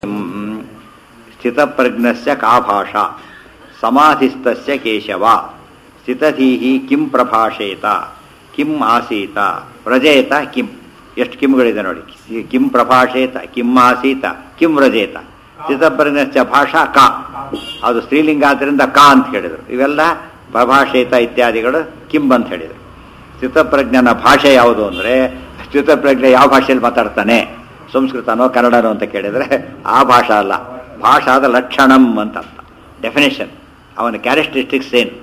ಸ್ಥಿತಪ್ರಜ್ಞಸ್ಯ ಕಾ ಭಾಷಾ ಸಮಾಧಿಸ್ತಸ್ಯ ಕೇಶವ ಸ್ಥಿತಧೀಹಿ ಕಿಂ ಪ್ರಭಾಷೇತ ಕಿಂ ಆಸೀತ ವ್ರಜೇತ ಕಿಂ ಎಷ್ಟು ಕಿಮ್ಗಳಿದೆ ನೋಡಿ ಈ ಕಿಂ ಪ್ರಭಾಷೇತ ಕಿಂ ಆಸೀತ ಕಿಂ ವ್ರಜೇತ ಸ್ಥಿತಪ್ರಜ್ಞಸ್ಯ ಭಾಷಾ ಕಾ ಅದು ಸ್ತ್ರೀಲಿಂಗ ಆದ್ದರಿಂದ ಕಾ ಅಂತ ಹೇಳಿದರು ಇವೆಲ್ಲ ಪ್ರಭಾಷೇತ ಇತ್ಯಾದಿಗಳು ಕಿಂ ಅಂತ ಹೇಳಿದರು ಸ್ಥಿತಪ್ರಜ್ಞನ ಭಾಷೆ ಯಾವುದು ಅಂದರೆ ಸ್ಥಿತಪ್ರಜ್ಞೆ ಯಾವ ಭಾಷೆಯಲ್ಲಿ ಮಾತಾಡ್ತಾನೆ ಸಂಸ್ಕೃತನೋ ಕನ್ನಡನೋ ಅಂತ ಕೇಳಿದರೆ ಆ ಭಾಷಾ ಅಲ್ಲ ಭಾಷಾದ ಲಕ್ಷಣಂ ಅಂತ ಅರ್ಥ ಡೆಫಿನೇಷನ್ ಅವನ ಕ್ಯಾರೆಕ್ಟರಿಸ್ಟಿಕ್ಸ್ ಏನು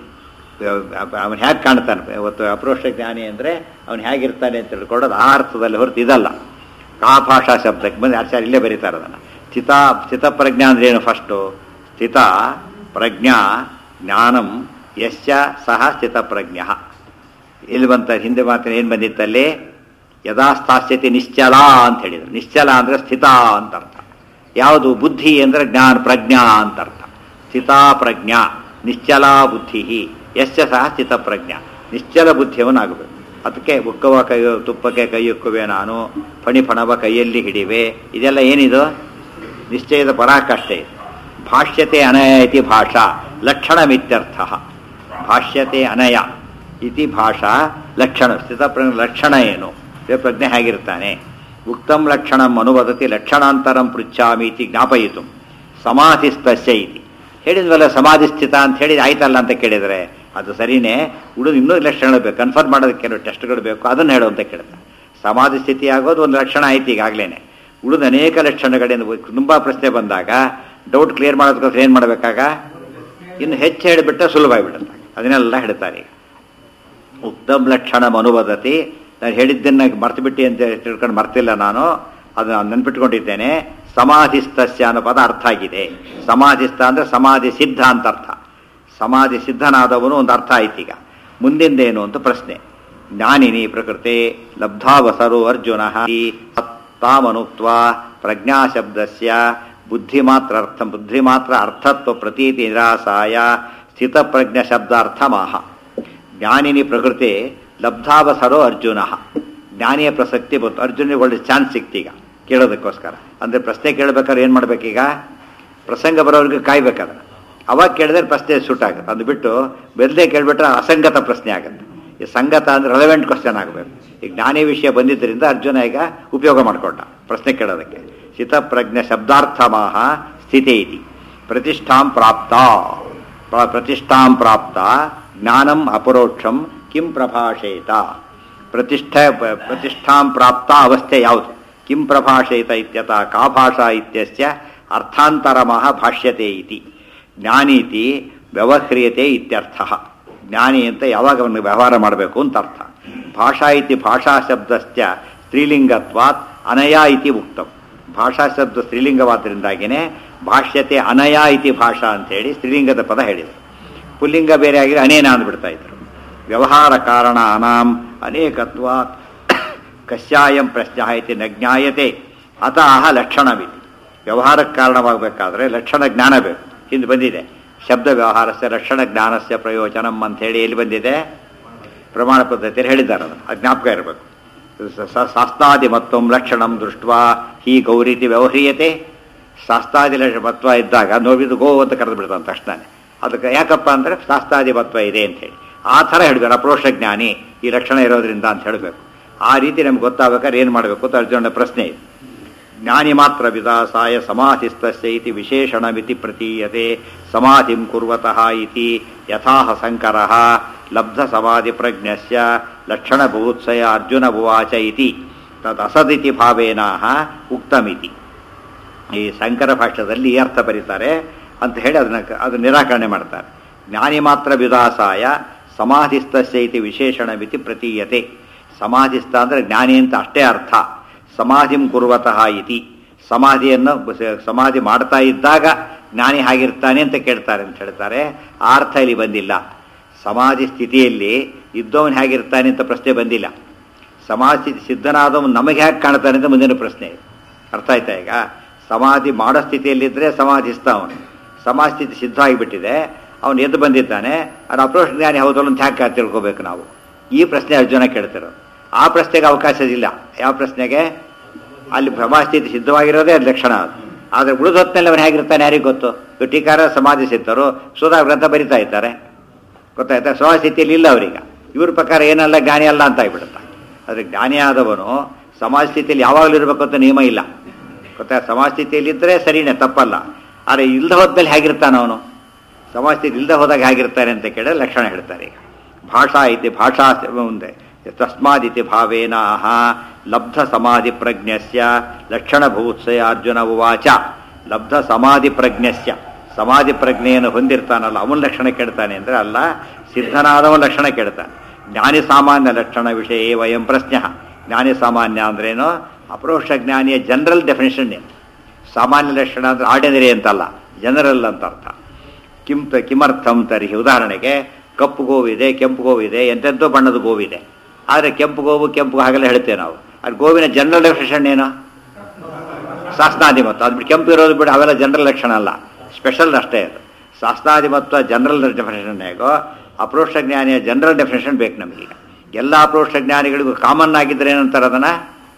ಅವನು ಹೇಗೆ ಕಾಣ್ತಾನೆ ಇವತ್ತು ಅಪ್ರೋಷ್ಟ ಜ್ಞಾನಿ ಅಂದರೆ ಅವನು ಹೇಗಿರ್ತಾನೆ ಅಂತ ತಿಳ್ಕೊಳ್ಳೋದು ಆ ಅರ್ಥದಲ್ಲಿ ಹೊರತು ಇದಲ್ಲ ಆ ಭಾಷಾ ಶಬ್ದಕ್ಕೆ ಬಂದು ಆಚಾರ್ಯ ಇಲ್ಲೇ ಬರೀತಾರೆ ಅದನ್ನು ಸ್ಥಿತ ಸ್ಥಿತಪ್ರಜ್ಞಾ ಅಂದ್ರೆ ಏನು ಫಸ್ಟು ಸ್ಥಿತ ಪ್ರಜ್ಞಾ ಜ್ಞಾನಂ ಯಶ್ಚ ಸಹ ಸ್ಥಿತಪ್ರಜ್ಞ ಇಲ್ಲಿ ಬಂತ ಹಿಂದೆ ಮಾತಿನ ಏನು ಬಂದಿತ್ತಲ್ಲಿ ಯದಾ ಸ್ಥಾಸ್ಯತೆ ನಿಶ್ಚಲ ಅಂತ ಹೇಳಿದ್ರು ನಿಶ್ಚಲ ಅಂದರೆ ಸ್ಥಿತ ಅಂತ ಅರ್ಥ ಯಾವುದು ಬುದ್ಧಿ ಅಂದರೆ ಜ್ಞಾನ ಪ್ರಜ್ಞಾ ಅಂತ ಅರ್ಥ ಸ್ಥಿತಾ ಪ್ರಜ್ಞಾ ನಿಶ್ಚಲ ಬುದ್ಧಿ ಯಶ್ಚ ಸಹ ಸ್ಥಿತಪ್ರಜ್ಞ ನಿಶ್ಚಲ ಬುದ್ಧಿಯವನಾಗಬೇಕು ಅದಕ್ಕೆ ಉಕ್ಕವ ಕೈ ತುಪ್ಪಕ್ಕೆ ಕೈ ಉಕ್ಕುವೆ ನಾನು ಫಣಿಫಣವ ಕೈಯಲ್ಲಿ ಹಿಡಿವೆ ಇದೆಲ್ಲ ಏನಿದು ನಿಶ್ಚಯದ ಪರಾಕಾಷ್ಠೆ ಇದು ಭಾಷ್ಯತೆ ಅನಯ ಇತಿ ಭಾಷಾ ಲಕ್ಷಣಮಿತ್ಯರ್ಥ ಭಾಷ್ಯತೆ ಅನಯ ಇತಿ ಭಾಷಾ ಲಕ್ಷಣ ಸ್ಥಿತಪ್ರಜ್ಞ ಲಕ್ಷಣ ಏನು ಪ್ರಜ್ಞೆ ಹೇಗಿರ್ತಾನೆ ಉಕ್ತಂ ಲಕ್ಷಣಂ ಅನುವದತಿ ಲಕ್ಷಣಾಂತರಂ ಪೃಚ್ಛಾಮಿ ಇತಿ ಜ್ಞಾಪಯಿತು ಸಮಾಧಿಸ್ತಸ್ಯ ಇತಿ ಹೇಳಿದ್ವಲ್ಲ ಸಮಾಧಿ ಸ್ಥಿತ ಅಂತ ಹೇಳಿದ ಆಯ್ತಲ್ಲ ಅಂತ ಕೇಳಿದರೆ ಅದು ಸರಿನೇ ಉಳಿದು ಇನ್ನೂ ಲಕ್ಷಣಗಳು ಬೇಕು ಕನ್ಫರ್ಮ್ ಮಾಡೋದಕ್ಕೆ ಕೆಲವು ಟೆಸ್ಟ್ಗಳು ಬೇಕು ಅದನ್ನು ಹೇಳು ಅಂತ ಕೇಳ್ತಾರೆ ಸಮಾಧಿ ಸ್ಥಿತಿ ಆಗೋದು ಒಂದು ಲಕ್ಷಣ ಆಯ್ತು ಈಗಾಗಲೇ ಉಳಿದ ಅನೇಕ ಲಕ್ಷಣಗಳಿಂದ ತುಂಬ ಪ್ರಶ್ನೆ ಬಂದಾಗ ಡೌಟ್ ಕ್ಲಿಯರ್ ಮಾಡೋದಕ್ಕೋಸ್ಕರ ಏನು ಮಾಡಬೇಕಾಗ ಇನ್ನು ಹೆಚ್ಚು ಹೇಳಿಬಿಟ್ರೆ ಸುಲಭ ಆಗಿಬಿಡುತ್ತೆ ಅದನ್ನೆಲ್ಲ ಹೇಳ್ತಾರೆ ಈಗ ಉತ್ತಮ ಲಕ್ಷಣ ಅನುವದತಿ ನಾನು ಹೇಳಿದ್ದನ್ನು ಮರ್ತು ಬಿಟ್ಟು ಅಂತ ತಿಳ್ಕೊಂಡು ಮರ್ತಿಲ್ಲ ನಾನು ಅದನ್ನು ನೆನ್ಪಿಟ್ಕೊಂಡಿದ್ದೇನೆ ಸಮಾಧಿಸ್ತಸ್ಯ ಅನ್ನೋ ಪದ ಅರ್ಥ ಆಗಿದೆ ಸಮಾಧಿಸ್ಥ ಅಂದರೆ ಸಮಾಧಿ ಸಿದ್ಧ ಅಂತ ಅರ್ಥ ಸಮಾಧಿ ಸಿದ್ಧನಾದವನು ಒಂದು ಅರ್ಥ ಆಯ್ತು ಈಗ ಮುಂದಿಂದೇನು ಅಂತ ಪ್ರಶ್ನೆ ಜ್ಞಾನಿನಿ ಪ್ರಕೃತಿ ಲಬ್ಧಾವಸರು ಅರ್ಜುನ ತಾಮನುಕ್ತ ಪ್ರಜ್ಞಾಶಬ್ದಸ್ಯ ಬುದ್ಧಿ ಮಾತ್ರ ಅರ್ಥ ಬುದ್ಧಿ ಮಾತ್ರ ಅರ್ಥತ್ವ ಪ್ರತೀತಿ ನಿರಾಸಾಯ ಸ್ಥಿತಪ್ರಜ್ಞ ಶಬ್ದಾರ್ಥಮಾಹ ಜ್ಞಾನಿನಿ ಪ್ರಕೃತಿ ಲಬ್ಧಾವಸರೋ ಅರ್ಜುನ ಜ್ಞಾನಿಯ ಪ್ರಸಕ್ತಿ ಬಂತು ಅರ್ಜುನಿಗೆ ಒಳ್ಳೆ ಚಾನ್ಸ್ ಸಿಕ್ತೀಗ ಕೇಳೋದಕ್ಕೋಸ್ಕರ ಅಂದರೆ ಪ್ರಶ್ನೆ ಕೇಳಬೇಕಾದ್ರೆ ಏನು ಮಾಡಬೇಕೀಗ ಪ್ರಸಂಗ ಬರೋರಿಗೆ ಕಾಯ್ಬೇಕಾದ್ರೆ ಅವಾಗ ಕೇಳಿದ್ರೆ ಪ್ರಶ್ನೆ ಸೂಟ್ ಆಗುತ್ತೆ ಅದು ಬಿಟ್ಟು ಬೆಲ್ಲದೆ ಕೇಳಿಬಿಟ್ರೆ ಅಸಂಗತ ಪ್ರಶ್ನೆ ಆಗುತ್ತೆ ಈ ಸಂಗತ ಅಂದರೆ ರೆಲೆವೆಂಟ್ ಕ್ವಶನ್ ಆಗಬೇಕು ಈ ಜ್ಞಾನಿ ವಿಷಯ ಬಂದಿದ್ದರಿಂದ ಅರ್ಜುನ ಈಗ ಉಪಯೋಗ ಮಾಡಿಕೊಂಡ ಪ್ರಶ್ನೆ ಕೇಳೋದಕ್ಕೆ ಸ್ಥಿತಪ್ರಜ್ಞ ಶಬ್ದಾರ್ಥಮಾಹ ಸ್ಥಿತಿ ಇತಿ ಪ್ರತಿಷ್ಠಾಂ ಪ್ರಾಪ್ತ ಪ್ರತಿಷ್ಠಾಂ ಪ್ರಾಪ್ತ ಜ್ಞಾನಂ ಅಪರೋಕ್ಷಂ ಕಿಂ ಪ್ರಭಾಷೇತ ಪ್ರತಿಷ್ಠ ಪ್ರತಿಷ್ಠಾಂ ಪ್ರಾಪ್ತ ಅವಸ್ಥೆ ಯಾವುದು ಕಿಂ ಪ್ರಭಾಷೇತ ಇತ್ಯತ ಕಾ ಭಾಷಾ ಇತ್ಯಸ್ಯ ಅರ್ಥಾಂತರಮಃ ಭಾಷ್ಯತೆ ಇತಿ ಜ್ಞಾನೀತಿ ವ್ಯವಹ್ರಿಯತೆ ಇತ್ಯರ್ಥ ಜ್ಞಾನಿ ಅಂತ ಯಾವಾಗ ಅವನು ವ್ಯವಹಾರ ಮಾಡಬೇಕು ಅಂತ ಅರ್ಥ ಭಾಷಾ ಇತಿ ಭಾಷಾ ಶಬ್ದಸ್ಯ ಸ್ತ್ರೀಲಿಂಗತ್ವಾತ್ ಅನಯ ಇತಿ ಉಕ್ತಂ ಭಾಷಾ ಶಬ್ದ ಸ್ತ್ರೀಲಿಂಗವಾದ್ದರಿಂದಾಗಿಯೇ ಭಾಷ್ಯತೆ ಅನಯ ಇತಿ ಭಾಷಾ ಅಂತೇಳಿ ಸ್ತ್ರೀಲಿಂಗದ ಪದ ಹೇಳಿದರು ಪುಲ್ಲಿಂಗ ಬೇರೆ ಆಗಿದ್ರೆ ಅನೇನ ಅಂದ್ಬಿಡ್ತಾ ಇದ್ರು ವ್ಯವಹಾರ ಕಾರಣ ಅನಾಂ ಅನೇಕತ್ವಾತ್ ಕಶ್ಯಾಯಂ ಪ್ರಶ್ನ ಇತಿ ನ ಜ್ಞಾಯತೆ ಅತಃ ಲಕ್ಷಣವಿತಿ ವ್ಯವಹಾರಕ್ಕೆ ಕಾರಣವಾಗಬೇಕಾದ್ರೆ ಲಕ್ಷಣ ಜ್ಞಾನ ಬೇಕು ಹಿಂದೆ ಬಂದಿದೆ ಶಬ್ದ ವ್ಯವಹಾರಸ್ಯ ಲಕ್ಷಣ ಜ್ಞಾನಸ್ಯ ಪ್ರಯೋಜನಂ ಅಂತ ಹೇಳಿ ಎಲ್ಲಿ ಬಂದಿದೆ ಪ್ರಮಾಣ ಪದ್ಧತಿಯಲ್ಲಿ ಹೇಳಿದ್ದಾರೆ ಅದನ್ನು ಅದು ಜ್ಞಾಪಕ ಇರಬೇಕು ಶಾಸ್ತಾದಿ ಮತ್ತೊಂ ಲಕ್ಷಣಂ ದೃಷ್ಟ ಹೀ ಗೌರೀತಿ ವ್ಯವಹ್ರಿಯತೆ ಶಾಸ್ತಾದಿ ಮತ್ವ ಇದ್ದಾಗ ನೋಡಿದ್ದು ಗೋ ಅಂತ ಕರೆದು ಬಿಡ್ತಾನೆ ತಕ್ಷಣ ಅದಕ್ಕೆ ಯಾಕಪ್ಪ ಅಂದರೆ ಶಾಸ್ತಾದಿ ಮತ್ವ ಇದೆ ಅಂತ ಹೇಳಿ ಆ ಥರ ಹೇಳಬೇಕು ಅಪ್ರೋಷ ಜ್ಞಾನಿ ಈ ಲಕ್ಷಣ ಇರೋದ್ರಿಂದ ಅಂತ ಹೇಳಬೇಕು ಆ ರೀತಿ ನಮ್ಗೆ ಗೊತ್ತಾಗಬೇಕಾದ್ರೆ ಏನು ಮಾಡಬೇಕು ಅಂತ ಅರ್ಜುನ ಪ್ರಶ್ನೆ ಇದೆ ಜ್ಞಾನಿ ಮಾತ್ರ ವಿದಾಸಾಯ ಸಮಾಧಿಸ್ತಸ್ಯ ಇತಿ ವಿಶೇಷಣಮಿತಿ ಪ್ರತೀಯತೆ ಸಮಾಧಿಂ ಕುರ್ವತಃ ಇತಿ ಯಥಾಹ ಸಂಕರಃ ಲಬ್ಧ ಸಮಾಧಿ ಪ್ರಜ್ಞಸ್ಯ ಲಕ್ಷಣ ಭೂತ್ಸಯ ಅರ್ಜುನ ಭುವಾಚ ಇತಿ ತದ್ ಅಸದಿತಿ ಭಾವೇನಾಹ ಉಕ್ತಮಿತಿ ಈ ಶಂಕರ ಭಾಷ್ಯದಲ್ಲಿ ಈ ಅರ್ಥ ಬರೀತಾರೆ ಅಂತ ಹೇಳಿ ಅದನ್ನ ಅದು ನಿರಾಕರಣೆ ಮಾಡ್ತಾರೆ ಜ್ಞಾನಿ ಮಾತ್ರ ವಿದಾಸಾಯ ಸಮಾಧಿಸ್ತಸ್ಯ ಇತಿ ವಿಶೇಷಣಮಿತಿ ಪ್ರತೀಯತೆ ಸಮಾಧಿಸ್ಥ ಅಂದರೆ ಜ್ಞಾನಿ ಅಂತ ಅಷ್ಟೇ ಅರ್ಥ ಸಮಾಧಿಂ ಕುರ್ವತಃ ಇತಿ ಸಮಾಧಿಯನ್ನು ಸಮಾಧಿ ಮಾಡ್ತಾ ಇದ್ದಾಗ ಜ್ಞಾನಿ ಹಾಗಿರ್ತಾನೆ ಅಂತ ಕೇಳ್ತಾರೆ ಅಂತ ಹೇಳ್ತಾರೆ ಆ ಅರ್ಥ ಇಲ್ಲಿ ಬಂದಿಲ್ಲ ಸಮಾಧಿ ಸ್ಥಿತಿಯಲ್ಲಿ ಇದ್ದವನು ಹೇಗಿರ್ತಾನೆ ಅಂತ ಪ್ರಶ್ನೆ ಬಂದಿಲ್ಲ ಸಮಾಧಿ ಸಿದ್ಧನಾದವನು ನಮಗೆ ಹೇಗೆ ಕಾಣ್ತಾನೆ ಅಂತ ಮುಂದಿನ ಪ್ರಶ್ನೆ ಅರ್ಥ ಆಯ್ತಾ ಈಗ ಸಮಾಧಿ ಮಾಡೋ ಸ್ಥಿತಿಯಲ್ಲಿದ್ದರೆ ಸಮಾಧಿಸ್ತ ಅವನು ಸಮಾಧಿ ಸ್ಥಿತಿ ಸಿದ್ಧ ಆಗಿಬಿಟ್ಟಿದೆ ಅವನು ಎದ್ದು ಬಂದಿದ್ದಾನೆ ಅದು ಅಪ್ರೋಷ್ ಜ್ಞಾನಿ ಹೌದಲ್ಲ ಅಂತ ಹ್ಯಾಕೆ ತಿಳ್ಕೊಬೇಕು ನಾವು ಈ ಪ್ರಶ್ನೆ ಅರ್ಜುನ ಕೇಳ್ತಿರೋ ಆ ಪ್ರಶ್ನೆಗೆ ಅವಕಾಶ ಇಲ್ಲ ಯಾವ ಪ್ರಶ್ನೆಗೆ ಅಲ್ಲಿ ಪ್ರಭಾಸ್ಥಿತಿ ಸಿದ್ಧವಾಗಿರೋದೇ ಅದು ಲಕ್ಷಣ ಅದು ಆದರೆ ಉಳಿದ ಹೊತ್ತಿನಲ್ಲಿ ಅವನು ಹೇಗಿರ್ತಾನೆ ಯಾರಿಗೆ ಗೊತ್ತು ಇವ್ರು ಟೀಕಾರ ಸಮಾಧಿ ಸಿದ್ಧರು ಸುಧಾ ಗ್ರಂಥ ಬರಿತಾ ಇದ್ದಾರೆ ಗೊತ್ತಾಯ್ತಾ ಸಮಾಜ ಸ್ಥಿತಿಯಲ್ಲಿ ಇಲ್ಲ ಅವರೀಗ ಇವ್ರ ಪ್ರಕಾರ ಏನಲ್ಲ ಜ್ಞಾನಿ ಅಲ್ಲ ಅಂತ ಆಗ್ಬಿಡುತ್ತೆ ಆದರೆ ಜ್ಞಾನಿ ಆದವನು ಸಮಾಜ ಸ್ಥಿತಿಯಲ್ಲಿ ಯಾವಾಗಲೂ ಇರಬೇಕು ಅಂತ ನಿಯಮ ಇಲ್ಲ ಗೊತ್ತಾ ಸಮಾಜ ಸ್ಥಿತಿಯಲ್ಲಿ ಇದ್ದರೆ ಸರಿನೇ ತಪ್ಪಲ್ಲ ಆದರೆ ಇಲ್ದ ಹೋದ್ಮೇಲೆ ಹೇಗಿರ್ತಾನೆ ಅವನು ಸಮಾಜ ಸ್ಥಿತಿ ಇಲ್ದ ಹೋದಾಗ ಹೇಗಿರ್ತಾನೆ ಅಂತ ಕೇಳಿದ್ರೆ ಲಕ್ಷಣ ಹೇಳ್ತಾರೆ ಈಗ ಭಾಷಾ ಇತಿ ಭಾಷಾ ಮುಂದೆ ತಸ್ಮಾದಿತಿ ಭಾವೇನ ಆಹ ಲಬ್ಧ ಸಮಾಧಿ ಪ್ರಜ್ಞಸ್ಯ ಲಕ್ಷಣಭೂತ್ಸಯ ಅರ್ಜುನ ಉವಾಚ ಲಬ್ಧ ಸಮಾಧಿ ಪ್ರಜ್ಞಸ್ಯ ಸಮಾಧಿ ಪ್ರಜ್ಞೆಯನ್ನು ಹೊಂದಿರ್ತಾನಲ್ಲ ಅವನ ಲಕ್ಷಣ ಕೇಳ್ತಾನೆ ಅಂದರೆ ಅಲ್ಲ ಸಿದ್ಧನಾದವನ ಲಕ್ಷಣ ಕೇಳ್ತಾನೆ ಜ್ಞಾನಿ ಸಾಮಾನ್ಯ ಲಕ್ಷಣ ವಿಷಯ ವಯಂ ಪ್ರಶ್ನ ಜ್ಞಾನಿ ಸಾಮಾನ್ಯ ಅಂದ್ರೇನು ಅಪರೋಕ್ಷ ಜ್ಞಾನಿಯ ಜನರಲ್ ಡೆಫಿನೇಷನ್ ಏನು ಸಾಮಾನ್ಯ ಲಕ್ಷಣ ಅಂದ್ರೆ ಆರ್ಡಿನರಿ ಅಂತಲ್ಲ ಜನರಲ್ ಅಂತ ಅರ್ಥ ಕಿಂ ತ ಕಿಮರ್ಥಂ ತರ್ಹಿ ಉದಾಹರಣೆಗೆ ಕಪ್ಪು ಗೋವಿದೆ ಕೆಂಪು ಗೋವಿದೆ ಎಂತೆಂಥೋ ಬಣ್ಣದ ಗೋವಿದೆ ಆದರೆ ಕೆಂಪು ಗೋವು ಕೆಂಪು ಹಾಗೆಲ್ಲ ಹೇಳ್ತೇವೆ ನಾವು ಅದು ಗೋವಿನ ಜನರಲ್ ಡೆಫಿನೇಷನ್ ಏನು ಶಾಸ್ತ್ರಾಧಿಮತ್ವ ಅದು ಬಿಟ್ಟು ಕೆಂಪು ಇರೋದು ಬಿಟ್ಟು ಅವೆಲ್ಲ ಜನರಲ್ ಲಕ್ಷಣ ಅಲ್ಲ ಸ್ಪೆಷಲ್ ಅಷ್ಟೇ ಅದು ಶಾಸ್ತ್ರಾಧಿಮತ್ವ ಜನರಲ್ ಡೆಫಿನೇಷನ್ ಹೇಗೋ ಅಪ್ರೋಕ್ಷ ಜ್ಞಾನಿಯ ಜನರಲ್ ಡೆಫಿನೇಷನ್ ಬೇಕು ನಮಗೀಗ ಎಲ್ಲ ಅಪ್ರೋಕ್ಷ ಜ್ಞಾನಿಗಳಿಗೂ ಕಾಮನ್ ಆಗಿದ್ರೆ ಏನಂತಾರೆ ಅದನ್ನ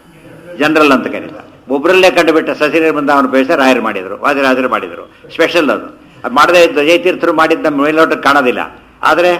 ಜನರಲ್ ಅಂತ ಕರೀತಾರೆ ಒಬ್ಬರಲ್ಲೇ ಕಂಡುಬಿಟ್ಟ ಸಸಿರ ಬಂದ ಅವನು ಬೇಸ ರಾಯರು ಮಾಡಿದರು ವಾದಿರಾಜರು ಮಾಡಿದರು ಸ್ಪೆಷಲ್ ಅದು ಅದು ಮಾಡದೇ ಇದ್ದು ಜಯತೀರ್ಥರು ಮಾಡಿದ್ದ ಮೇಲ್ನೋಟಕ್ಕೆ ಕಾಣೋದಿಲ್ಲ ಆದರೆ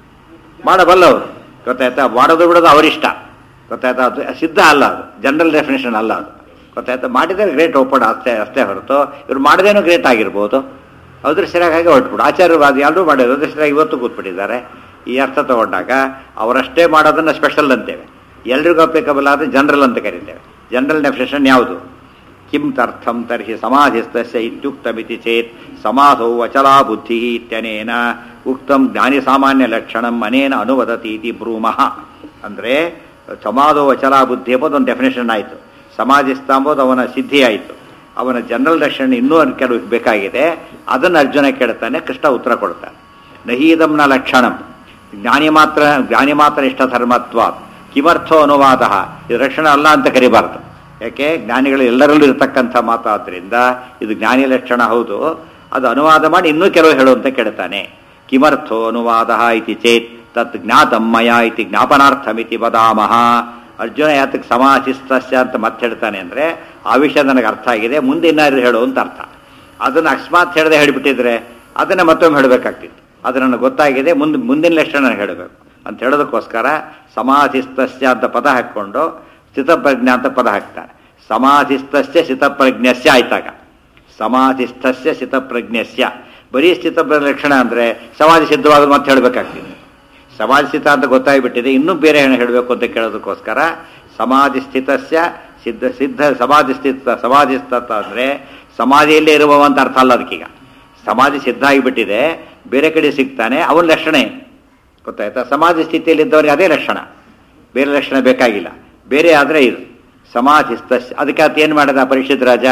ಮಾಡಬಲ್ಲವರು ಗೊತ್ತಾಯ್ತಾ ಮಾಡೋದು ಬಿಡೋದು ಅವರಿಷ್ಟ ಗೊತ್ತಾಯ್ತಾ ಅದು ಸಿದ್ಧ ಅಲ್ಲ ಅದು ಜನರಲ್ ಡೆಫಿನೇಷನ್ ಅಲ್ಲ ಅದು ಗೊತ್ತಾಯ್ತಾ ಮಾಡಿದರೆ ಗ್ರೇಟ್ ಒಪ್ಪಡ ಅಷ್ಟೇ ಅಷ್ಟೇ ಹೊರತು ಇವ್ರು ಮಾಡದೇನೂ ಗ್ರೇಟ್ ಆಗಿರ್ಬೋದು ಅದೃಶ್ಯರಾಗಿ ಹೊರಟ್ಬಿಡು ಆಚಾರ್ಯವಾದ ಎಲ್ಲರೂ ಮಾಡಿದ್ರು ಅದೃಶ್ಯರಾಗಿ ಇವತ್ತು ಕೂತ್ಬಿಟ್ಟಿದ್ದಾರೆ ಈ ಅರ್ಥ ತಗೊಂಡಾಗ ಅವರಷ್ಟೇ ಮಾಡೋದನ್ನು ಸ್ಪೆಷಲ್ ಅಂತೇವೆ ಎಲ್ರಿಗೂ ಅಪ್ಲಿಕಬಲ್ ಆದರೆ ಜನರಲ್ ಅಂತ ಕರಿತೇವೆ ಜನರಲ್ ಡೆಫಿನೇಷನ್ ಯಾವುದು ಕಿಂ ತರ್ಥಂ ತರ್ಹಿ ಸಮಾಧಿಸ್ತಸ್ಯ ಇತ್ಯುಕ್ತಮಿತಿ ಚೇತ್ ಸಮಾಧೌ ಅಚಲಾ ಬುದ್ಧಿ ಇತ್ಯನೇನ ಉಕ್ತಂ ಜ್ಞಾನಿ ಸಾಮಾನ್ಯ ಲಕ್ಷಣಂ ಅನೇನ ಅನುವದತಿ ಇತಿ ಬ್ರೂಮಃ ಅಂದರೆ ಸಮಾಧೋ ಅಚಲಾ ಬುದ್ಧಿ ಎಂಬುದು ಒಂದು ಡೆಫಿನೇಷನ್ ಆಯಿತು ಸಮಾಧಿಸ್ಥ ಎಂಬುದು ಅವನ ಸಿದ್ಧಿ ಆಯಿತು ಅವನ ಜನರಲ್ ಲಕ್ಷಣ ಇನ್ನೂ ಕೆಲವು ಬೇಕಾಗಿದೆ ಅದನ್ನು ಅರ್ಜುನ ಕೇಳ್ತಾನೆ ಕೃಷ್ಣ ಉತ್ತರ ಕೊಡ್ತಾನೆ ನಹೀದಮ್ನ ಲಕ್ಷಣಂ ಜ್ಞಾನಿ ಮಾತ್ರ ಜ್ಞಾನಿ ಮಾತ್ರ ಇಷ್ಟ ಧರ್ಮತ್ವ ಕಿಮರ್ಥೋ ಅನುವಾದ ಇದು ರಕ್ಷಣೆ ಅಲ್ಲ ಅಂತ ಕರಿಬಾರ್ದು ಯಾಕೆ ಜ್ಞಾನಿಗಳು ಎಲ್ಲರಲ್ಲೂ ಇರತಕ್ಕಂಥ ಮಾತಾದ್ರಿಂದ ಇದು ಜ್ಞಾನಿ ಲಕ್ಷಣ ಹೌದು ಅದು ಅನುವಾದ ಮಾಡಿ ಇನ್ನೂ ಕೆಲವು ಹೇಳು ಅಂತ ಕೇಳ್ತಾನೆ ಕಿಮರ್ಥೋ ಅನುವಾದ ಇತಿ ಚೇತ್ ತತ್ ಜ್ಞಾತಂ ಮಯ ಇತಿ ಜ್ಞಾಪನಾರ್ಥಮಿತಿ ವದಾಮಹ ಅರ್ಜುನ ಯಾತಕ್ಕೆ ಸಮಾಚಿಸ್ತಸ್ಯ ಅಂತ ಮತ್ತೆ ಹೇಳ್ತಾನೆ ಅಂದರೆ ಆ ವಿಷಯ ನನಗೆ ಅರ್ಥ ಆಗಿದೆ ಮುಂದೆ ಇನ್ನಾರು ಹೇಳು ಅಂತ ಅರ್ಥ ಅದನ್ನು ಅಕಸ್ಮಾತ್ ಹೇಳದೆ ಹೇಳಿಬಿಟ್ಟಿದ್ರೆ ಅದನ್ನು ಮತ್ತೊಮ್ಮೆ ಹೇಳಬೇಕಾಗ್ತಿತ್ತು ಅದು ನನಗೆ ಗೊತ್ತಾಗಿದೆ ಮುಂದೆ ಮುಂದಿನ ಲಕ್ಷಣ ನನಗೆ ಹೇಳಬೇಕು ಅಂತ ಹೇಳೋದಕ್ಕೋಸ್ಕರ ಸಮಾಧಿಸ್ತಸ್ಯ ಅಂತ ಪದ ಹಾಕ್ಕೊಂಡು ಸ್ಥಿತಪ್ರಜ್ಞ ಅಂತ ಪದ ಹಾಕ್ತಾನೆ ಸಮಾಧಿಸ್ತಸ್ಯ ಸ್ಥಿತಪ್ರಜ್ಞಸ್ಯ ಆಯ್ತಾಗ ಸಮಾಧಿಸ್ಥಸ್ಯ ಸ್ಥಿತಪ್ರಜ್ಞಸ್ಯ ಬರೀ ಸ್ಥಿತಪ್ರಜ್ಞ ಲಕ್ಷಣ ಅಂದರೆ ಸಮಾಧಿ ಸಿದ್ಧವಾದ ಮತ್ತೆ ಹೇಳಬೇಕಾಗ್ತಿದೆ ಸಮಾಧಿ ಸ್ಥಿತ ಅಂತ ಗೊತ್ತಾಗ್ಬಿಟ್ಟಿದೆ ಇನ್ನೂ ಬೇರೆ ಏನು ಹೇಳಬೇಕು ಅಂತ ಕೇಳೋದಕ್ಕೋಸ್ಕರ ಸಮಾಧಿ ಸ್ಥಿತಸ್ಯ ಸಿದ್ಧ ಸಿದ್ಧ ಸಮಾಧಿ ಸ್ಥಿತ ಸಮಾಧಿ ಸ್ಥಿತ ಅಂದರೆ ಸಮಾಧಿಯಲ್ಲೇ ಇರುವವ ಅಂತ ಅರ್ಥ ಅಲ್ಲ ಅದಕ್ಕೀಗ ಸಮಾಧಿ ಸಿದ್ಧ ಆಗಿಬಿಟ್ಟಿದೆ ಬೇರೆ ಕಡೆ ಸಿಗ್ತಾನೆ ಅವನ ಲಕ್ಷಣ ಏನು ಗೊತ್ತಾಯ್ತಾ ಸಮಾಧಿ ಸ್ಥಿತಿಯಲ್ಲಿದ್ದವರಿಗೆ ಅದೇ ಲಕ್ಷಣ ಬೇರೆ ಲಕ್ಷಣ ಬೇಕಾಗಿಲ್ಲ ಬೇರೆ ಆದರೆ ಇದು ಸಮಾಧಿಸ್ತ ಅದಕ್ಕೆ ಆತ ಏನು ಮಾಡಿದ ಪರೀಕ್ಷಿತ್ ರಾಜ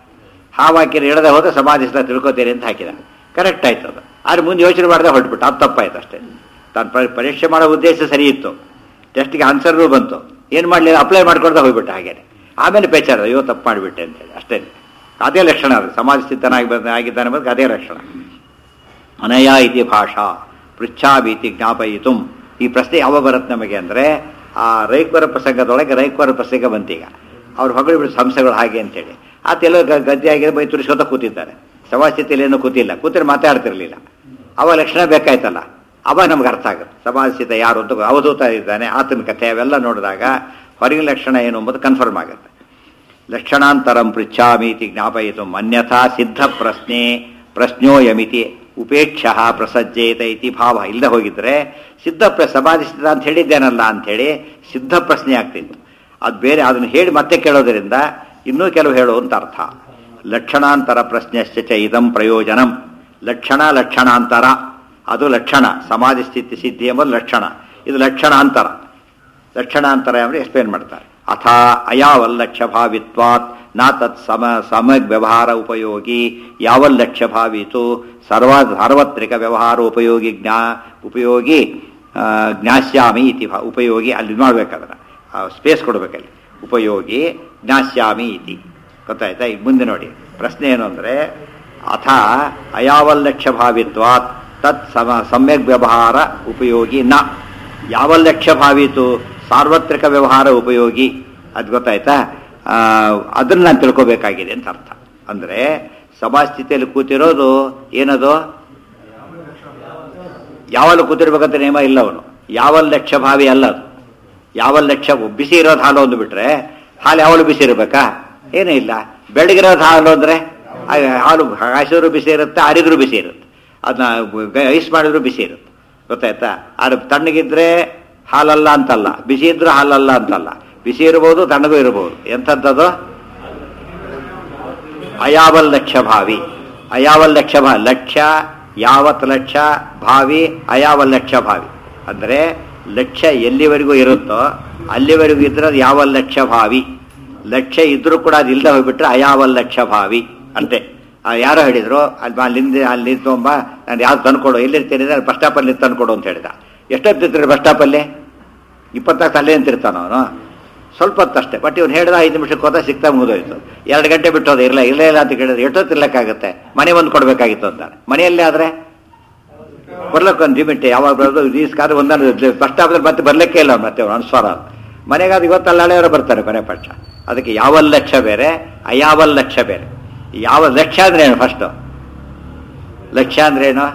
ಹಾವಾಕಿನ ಇಡದೆ ಹೋದ ಸಮಾಧಿಸ್ತ ತಿಳ್ಕೊತೀರಿ ಅಂತ ಹಾಕಿದ ಕರೆಕ್ಟ್ ಆಯ್ತು ಅದು ಆದ್ರೆ ಮುಂದೆ ಯೋಚನೆ ಮಾಡದೆ ಹೊರಟ್ಬಿಟ್ಟು ಅದು ತಪ್ಪಾಯ್ತು ಅಷ್ಟೇ ತಾನು ಪರಿ- ಪರೀಕ್ಷೆ ಮಾಡೋ ಉದ್ದೇಶ ಸರಿ ಇತ್ತು ಟೆಸ್ಟ್ಗೆ ಆನ್ಸರ್ಗಳು ಬಂತು ಏನು ಮಾಡಲಿಲ್ಲ ಅಪ್ಲೈ ಮಾಡ್ಕೊಳ್ತಾ ಹೋಗ್ಬಿಟ್ಟು ಹಾಗೇನೆ ಆಮೇಲೆ ಬೇಚಾರ ಅಯ್ಯೋ ತಪ್ಪು ಮಾಡಿಬಿಟ್ಟೆ ಅಂತೇಳಿ ಅಷ್ಟೇ ಅದೇ ಲಕ್ಷಣ ಅದು ಸಮಾಜ ಸ್ಥಿತನಾಗಿ ಬಂದ ಆಗಿದ್ದಾನೆ ಬಂದ ಅದೇ ಲಕ್ಷಣ ಅನಯ ಇತಿ ಭಾಷಾ ಪೃಚ್ಛಾಭೀತಿ ಜ್ಞಾಪಯಿತು ಈ ಪ್ರಶ್ನೆ ಯಾವಾಗ ಬರುತ್ತೆ ನಮಗೆ ಅಂದರೆ ಆ ರೈಕ್ವರ ಪ್ರಸಂಗದೊಳಗೆ ರೈಕ್ವರ ಪ್ರಸಂಗ ಬಂತೀಗ ಅವ್ರು ಹೊಗಳು ಬಿಡು ಸಂಸ್ಥೆಗಳು ಹಾಗೆ ಅಂತೇಳಿ ಆತ ಎಲ್ಲೋ ಗ- ಗದ್ದೆ ಆಗಿದೆ ಬೈ ತುರಿಸೋತ ಕೂತಿದ್ದಾರೆ ಸಮಾಜಸ್ಥಿತಿಯಲ್ಲಿ ಏನೂ ಕೂತಿಲ್ಲ ಕೂತಿದ್ರೆ ಮಾತಾಡ್ತಿರ್ಲಿಲ್ಲ ಅವ ಲಕ್ಷಣ ಬೇಕಾಯ್ತಲ್ಲ ಅವಾಗ ನಮ್ಗೆ ಅರ್ಥ ಆಗುತ್ತೆ ಸಮಾಜಸ್ಥಿತ ಯಾರು ಅಂತ ಅವಧೂತ ಇದ್ದಾನೆ ಆತನ ಕಥೆ ಅವೆಲ್ಲ ನೋಡಿದಾಗ ಹೊರಗಿನ ಲಕ್ಷಣ ಏನು ಎಂಬುದು ಕನ್ಫರ್ಮ್ ಆಗುತ್ತೆ ಲಕ್ಷಣಾಂತರಂ ಪೃಚ್ಛಾಮೀತಿ ಜ್ಞಾಪಯಿತು ಅನ್ಯಥಾ ಸಿದ್ಧ ಪ್ರಶ್ನೆ ಪ್ರಶ್ನೋಯಮಿತಿ ಉಪೇಕ್ಷ ಪ್ರಸಜ್ಜೇತ ಇತಿ ಭಾವ ಇಲ್ಲದೆ ಹೋಗಿದ್ರೆ ಸಿದ್ಧ ಪ್ರ ಸಮಾಧಿಸಿದ ಅಂತ ಹೇಳಿದ್ದೇನಲ್ಲ ಅಂಥೇಳಿ ಸಿದ್ಧ ಪ್ರಶ್ನೆ ಆಗ್ತಿತ್ತು ಅದು ಬೇರೆ ಅದನ್ನು ಹೇಳಿ ಮತ್ತೆ ಕೇಳೋದ್ರಿಂದ ಇನ್ನೂ ಕೆಲವು ಹೇಳು ಅಂತ ಅರ್ಥ ಲಕ್ಷಣಾಂತರ ಪ್ರಶ್ನೆಶ್ಚ ಚ ಇದಂ ಪ್ರಯೋಜನಂ ಲಕ್ಷಣ ಲಕ್ಷಣಾಂತರ ಅದು ಲಕ್ಷಣ ಸಮಾಧಿ ಸ್ಥಿತಿ ಸಿದ್ಧಿ ಎಂಬುದು ಲಕ್ಷಣ ಇದು ಲಕ್ಷಣಾಂತರ ಲಕ್ಷಣಾಂತರ ಅಂದರೆ ಎಕ್ಸ್ಪ್ಲೇನ್ ಮಾಡ್ತಾರೆ ಅಥ ಅಯಾವಲ್ಲಕ್ಷ್ಯ ಭಾವಿತ್ವಾತ್ ನಾ ತತ್ ಸಮ ಸಮಗ್ ವ್ಯವಹಾರ ಉಪಯೋಗಿ ಯಾವಲ್ಲಕ್ಷ್ಯ ಭಾವಿತು ಸರ್ವ ಸಾರ್ವತ್ರಿಕ ವ್ಯವಹಾರ ಉಪಯೋಗಿ ಜ್ಞಾ ಉಪಯೋಗಿ ಆ, ಜ್ಞಾಸ್ಯಾಮಿ ಇತಿ ಭಾ ಉಪಯೋಗಿ ಅಲ್ಲಿ ಮಾಡ್ಬೇಕಾದ್ರೆ ಸ್ಪೇಸ್ ಕೊಡ್ಬೇಕಲ್ಲಿ ಉಪಯೋಗಿ ಜ್ಞಾಸ್ಯಾಮಿ ಇತಿ ಗೊತ್ತಾಯ್ತಾ ಈಗ ಮುಂದೆ ನೋಡಿ ಪ್ರಶ್ನೆ ಏನು ಅಂದರೆ ಅಥ ಅಯಾವಲ್ಲಕ್ಷ್ಯ ಭಾವಿತ್ವಾತ್ ತತ್ ಸಮ ಸಮ್ಯಕ್ ವ್ಯವಹಾರ ಉಪಯೋಗಿ ನ ಯಾವ ಲಕ್ಷ್ಯ ಭಾವಿತು ಸಾರ್ವತ್ರಿಕ ವ್ಯವಹಾರ ಉಪಯೋಗಿ ಅದು ಗೊತ್ತಾಯ್ತಾ ಆ, ಅದನ್ನ ನಾನು ತಿಳ್ಕೊಬೇಕಾಗಿದೆ ಅಂತ ಅರ್ಥ ಅಂದರೆ ಸಭಾಸ್ಥಿತಿಯಲ್ಲಿ ಕೂತಿರೋದು ಏನದು ಯಾವಲ್ಲಿ ಕೂತಿರ್ಬೇಕಂತ ನಿಯಮ ಇಲ್ಲ ಅವನು ಯಾವಲ್ ಲಕ್ಷ್ಯ ಭಾವಿ ಅಲ್ಲ ಅದು ಯಾವಲ್ ಲಕ್ಷ್ಯ ಬಿಸಿ ಇರೋದು ಹಾಲು ಒಂದು ಬಿಟ್ರೆ ಹಾಲು ಯಾವಳು ಬಿಸಿ ಇರಬೇಕಾ ಏನೂ ಇಲ್ಲ ಬೆಳಗಿರೋದು ಹಾಲು ಅಂದ್ರೆ ಆ ಹಾಲು ಹಾಸಿದ್ರು ಬಿಸಿ ಇರುತ್ತೆ ಆರಿದ್ರು ಬಿಸಿ ಇರುತ್ತೆ ಅದನ್ನ ಐಸ್ ಮಾಡಿದ್ರು ಬಿಸಿ ಇರುತ್ತೆ ಗೊತ್ತಾಯ್ತಾ ಅದು ತಣ್ಣಗಿದ್ರೆ ಹಾಲಲ್ಲ ಅಂತಲ್ಲ ಬಿಸಿ ಇದ್ರೂ ಹಾಲಲ್ಲ ಅಂತಲ್ಲ ಬಿಸಿ ಇರ್ಬೋದು ತಣ್ಣಗೂ ಇರ್ಬೋದು ಎಂಥದ್ದು ಅಯಾವಲ್ ಲಕ್ಷ್ಯ ಭಾವಿ ಅಯಾವಲ್ ಲಕ್ಷ್ಯ ಭಾ ಲಕ್ಷ್ಯ ಯಾವತ್ ಲಕ್ಷ್ಯ ಭಾವಿ ಅಯಾವಲ್ ಲಕ್ಷ್ಯ ಭಾವಿ ಅಂದರೆ ಲಕ್ಷ್ಯ ಎಲ್ಲಿವರೆಗೂ ಇರುತ್ತೋ ಅಲ್ಲಿವರೆಗೂ ಇದ್ರೆ ಅದು ಯಾವಲ್ ಲಕ್ಷ್ಯ ಭಾವಿ ಲಕ್ಷ್ಯ ಇದ್ರೂ ಕೂಡ ಅದು ಇಲ್ಲದೆ ಹೋಗ್ಬಿಟ್ರೆ ಅಯಾವಲ್ ಲಕ್ಷ್ಯ ಭಾವಿ ಅಂತೆ ಆ ಯಾರೋ ಹೇಳಿದ್ರು ಅಲ್ಲಿ ಅಲ್ಲಿಂದ ಅಲ್ಲಿ ತೊಗೊಂಬ ನಾನು ಯಾವ್ದು ತಂದ್ಕೊಡು ಎಲ್ಲಿರ್ತೀನಿ ಅಂದ್ರೆ ಬಸ್ ಸ್ಟಾಪಲ್ಲಿ ತಂದ್ಕೊಡು ಅಂತ ಹೇಳಿದ ಎಷ್ಟೊತ್ತಿರ್ತೀರಿ ಬಸ್ ಸ್ಟಾಪಲ್ಲಿ ಇಪ್ಪತ್ತಾರು ಅಲ್ಲೇ ನಿಂತಿರ್ತಾನ ಅವನು ಸ್ವಲ್ಪ ಹೊತ್ತಷ್ಟೇ ಬಟ್ ಇವ್ನು ಹೇಳಿದ ಐದು ನಿಮಿಷಕ್ಕೆ ಹೋದ ಸಿಗ್ತಾ ಮುಗಿದೋಯ್ತು ಎರಡು ಗಂಟೆ ಬಿಟ್ಟು ಹೋದ ಇರಲ್ಲ ಇರಲೇ ಇಲ್ಲ ಅಂತ ಕೇಳಿದ್ರೆ ಎಷ್ಟೊತ್ತು ಇರ್ಲಿಕ್ಕಾಗುತ್ತೆ ಮನೆ ಒಂದು ಕೊಡಬೇಕಾಗಿತ್ತು ಅಂತಾನೆ ಮನೆಯಲ್ಲೇ ಆದರೆ ಬರ್ಲಕ್ಕೊಂದು ಲಿಮಿಟ್ ಯಾವಾಗ ಬರೋದು ಈಸ್ಕಾದ್ರೆ ಒಂದೊಂದು ಬಸ್ ಸ್ಟಾಪಲ್ಲಿ ಮತ್ತೆ ಬರ್ಲಿಕ್ಕೆ ಇಲ್ಲ ಮತ್ತೆ ಅವ್ನು ಅನ್ಸ್ವರ ಮನೆಗಾದ ಇವತ್ತಲ್ಲ ಹಳೆಯವರು ಬರ್ತಾರೆ ಮನೆ ಪಕ್ಷ ಅದಕ್ಕೆ ಯಾವಲ್ ಲಕ್ಷ್ಯ ಬೇರೆ ಅಯಾವಲ್ ಲಕ್ಷ್ಯ ಬೇರೆ ಯಾವ ಲಕ್ಷ್ಯ ಅಂದ್ರೆ ಏನು ಫಸ್ಟು ಲಕ್ಷ್ಯ ಅಂದ್ರೆ ಏನು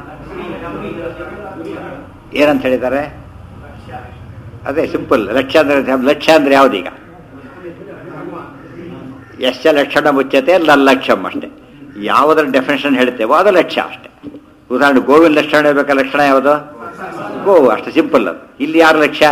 ಏನಂತ ಹೇಳಿದ್ದಾರೆ ಅದೇ ಸಿಂಪಲ್ ಲಕ್ಷ್ಯ ಅಂದ್ರೆ ಲಕ್ಷ್ಯ ಅಂದ್ರೆ ಯಾವ್ದೀಗ ಯಶ ಲಕ್ಷಣ ಮುಚ್ಚತೆ ಲಕ್ಷಂ ಅಷ್ಟೇ ಯಾವುದರ ಡೆಫಿನೇಷನ್ ಹೇಳ್ತೇವೋ ಅದು ಲಕ್ಷ್ಯ ಅಷ್ಟೇ ಉದಾಹರಣೆ ಗೋವಿನ ಲಕ್ಷಣ ಹೇಳ್ಬೇಕಾ ಲಕ್ಷಣ ಯಾವುದು ಗೋವು ಅಷ್ಟು ಸಿಂಪಲ್ ಅದು ಇಲ್ಲಿ ಯಾರ ಲಕ್ಷ್ಯ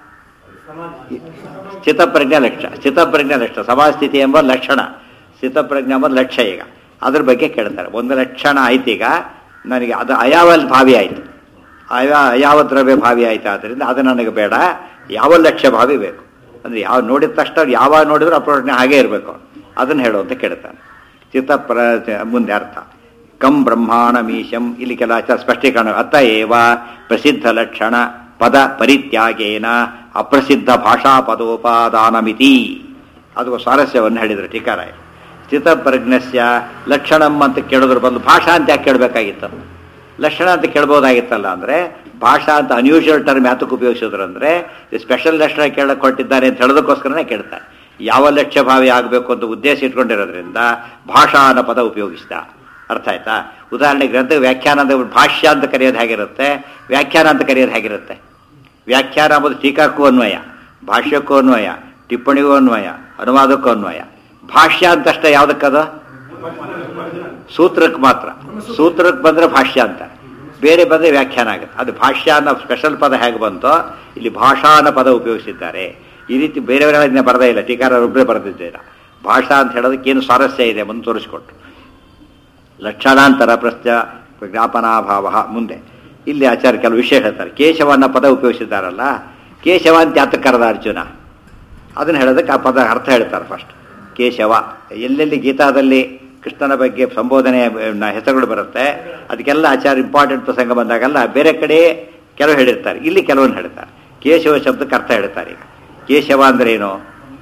ಸ್ಥಿತಪ್ರಜ್ಞೆ ಲಕ್ಷ್ಯ ಸ್ಥಿತಪ್ರಜ್ಞೆ ಲಕ್ಷ್ಯ ಸಮಾಸ್ಥಿತಿ ಎಂಬ ಲಕ್ಷಣ ಸ್ಥಿತಪ್ರಜ್ಞೆ ಎಂಬ ಲಕ್ಷ್ಯ ಈಗ ಅದ್ರ ಬಗ್ಗೆ ಕೇಳ್ತಾರೆ ಒಂದು ಲಕ್ಷಣ ಆಯ್ತು ಈಗ ನನಗೆ ಅದು ಅಯಾವಲ್ ಭಾವಿ ಆಯಿತು ಅಯಾ ಯಾವ ದ್ರವ್ಯ ಭಾವಿ ಆಯ್ತು ಆದ್ದರಿಂದ ಅದು ನನಗೆ ಬೇಡ ಯಾವ ಲಕ್ಷ್ಯ ಭಾವಿ ಬೇಕು ಅಂದರೆ ಯಾವ ನೋಡಿದ ತಕ್ಷಣ ಅವ್ರು ಯಾವಾಗ ನೋಡಿದ್ರು ಅಪ್ರೋಚನೆ ಹಾಗೇ ಇರಬೇಕು ಅದನ್ನು ಹೇಳು ಅಂತ ಕೇಳ್ತಾನೆ ಚಿತ್ತ ಪ್ರ ಮುಂದೆ ಅರ್ಥ ಕಂ ಬ್ರಹ್ಮಾಣ ಮೀಶಂ ಇಲ್ಲಿ ಕೆಲ ಆಚಾರ ಸ್ಪಷ್ಟೀಕರಣ ಅತ ಏವ ಪ್ರಸಿದ್ಧ ಲಕ್ಷಣ ಪದ ಪರಿತ್ಯಾಗೇನ ಅಪ್ರಸಿದ್ಧ ಭಾಷಾ ಪದೋಪಾದಾನಮಿತಿ ಅದು ಸ್ವಾರಸ್ಯವನ್ನು ಹೇಳಿದರು ಟೀಕಾರಾಯ ಸ್ಥಿತಪ್ರಜ್ಞಸ್ಯ ಲಕ್ಷಣಂ ಅಂತ ಕೇಳೋದ್ರ ಬದಲು ಭಾಷಾ ಅಂತ ಯಾಕೆ ಕೇಳಬೇಕಾಗಿತ್ತು ಲಕ್ಷಣ ಅಂತ ಕೇಳ್ಬೋದಾಗಿತ್ತಲ್ಲ ಅಂದ್ರೆ ಭಾಷಾ ಅಂತ ಅನ್ಯೂಷುವಲ್ ಟರ್ಮ್ ಯಾತಕ್ಕೆ ಉಪಯೋಗಿಸಿದ್ರು ಅಂದ್ರೆ ಸ್ಪೆಷಲ್ ಲಕ್ಷಣ ಕೇಳಕ್ ಕೊಟ್ಟಿದ್ದಾರೆ ಅಂತ ಹೇಳೋದಕ್ಕೋಸ್ಕರನೇ ಕೇಳ್ತಾರೆ ಯಾವ ಲಕ್ಷ್ಯ ಭಾವಿ ಆಗಬೇಕು ಅಂತ ಉದ್ದೇಶ ಇಟ್ಕೊಂಡಿರೋದ್ರಿಂದ ಭಾಷಾ ಅನ್ನೋ ಪದ ಉಪಯೋಗಿಸಿದ ಅರ್ಥ ಆಯ್ತಾ ಉದಾಹರಣೆ ಗ್ರಂಥ ವ್ಯಾಖ್ಯಾನ ಅಂತ ಭಾಷ್ಯ ಅಂತ ಕರೆಯೋದು ಹೇಗಿರುತ್ತೆ ವ್ಯಾಖ್ಯಾನ ಅಂತ ಕರೆಯೋದು ಹೇಗಿರುತ್ತೆ ವ್ಯಾಖ್ಯಾನ ಅಂಬುದು ಟೀಕಾಕ್ಕೂ ಅನ್ವಯ ಭಾಷ್ಯಕ್ಕೂ ಅನ್ವಯ ಟಿಪ್ಪಣಿಗೂ ಅನ್ವಯ ಅನುವಾದಕ್ಕೂ ಅನ್ವಯ ಭಾಷ್ಯ ಅಂತಷ್ಟೇ ಯಾವುದಕ್ಕದು ಸೂತ್ರಕ್ಕೆ ಮಾತ್ರ ಸೂತ್ರಕ್ಕೆ ಬಂದ್ರೆ ಭಾಷ್ಯ ಅಂತ ಬೇರೆ ಬಂದ್ರೆ ವ್ಯಾಖ್ಯಾನ ಆಗುತ್ತೆ ಅದು ಭಾಷ್ಯ ಅನ್ನೋ ಸ್ಪೆಷಲ್ ಪದ ಹೇಗೆ ಬಂತೋ ಇಲ್ಲಿ ಭಾಷಾ ಅನ್ನೋ ಪದ ಉಪಯೋಗಿಸಿದ್ದಾರೆ ಈ ರೀತಿ ಬೇರೆಯವರೆಲ್ಲ ಇದನ್ನ ಬರದೇ ಇಲ್ಲ ಟೀಕಾರೊಬ್ಬರೇ ಬರೆದಿದ್ದೀರ ಭಾಷಾ ಅಂತ ಹೇಳೋದಕ್ಕೆ ಏನು ಸ್ವಾರಸ್ಯ ಇದೆ ಮುಂದೆ ತೋರಿಸ್ಕೊಟ್ರು ಲಕ್ಷಣಾಂತರ ಪ್ರಶ್ನ ಜ್ಞಾಪನಾಭಾವ ಮುಂದೆ ಇಲ್ಲಿ ಆಚಾರ್ಯ ಕೆಲವು ವಿಷಯ ಹೇಳ್ತಾರೆ ಕೇಶವ ಅನ್ನೋ ಪದ ಉಪಯೋಗಿಸಿದ್ದಾರಲ್ಲ ಕೇಶವ ಅಂತ ಯಾತಕ್ಕೆ ಕರೆದ ಅರ್ಜುನ ಅದನ್ನು ಹೇಳೋದಕ್ಕೆ ಆ ಪದ ಅರ್ಥ ಹೇಳ್ತಾರೆ ಫಸ್ಟ್ ಕೇಶವ ಎಲ್ಲೆಲ್ಲಿ ಗೀತಾದಲ್ಲಿ ಕೃಷ್ಣನ ಬಗ್ಗೆ ಸಂಬೋಧನೆ ಹೆಸರುಗಳು ಬರುತ್ತೆ ಅದಕ್ಕೆಲ್ಲ ಆಚಾರ ಇಂಪಾರ್ಟೆಂಟ್ ಪ್ರಸಂಗ ಬಂದಾಗೆಲ್ಲ ಬೇರೆ ಕಡೆ ಕೆಲವು ಹೇಳಿರ್ತಾರೆ ಇಲ್ಲಿ ಕೆಲವೊಂದು ಹೇಳ್ತಾರೆ ಕೇಶವ ಶಬ್ದಕ್ಕೆ ಅರ್ಥ ಹೇಳ್ತಾರೆ ಈಗ ಕೇಶವ ಅಂದ್ರೆ ಏನು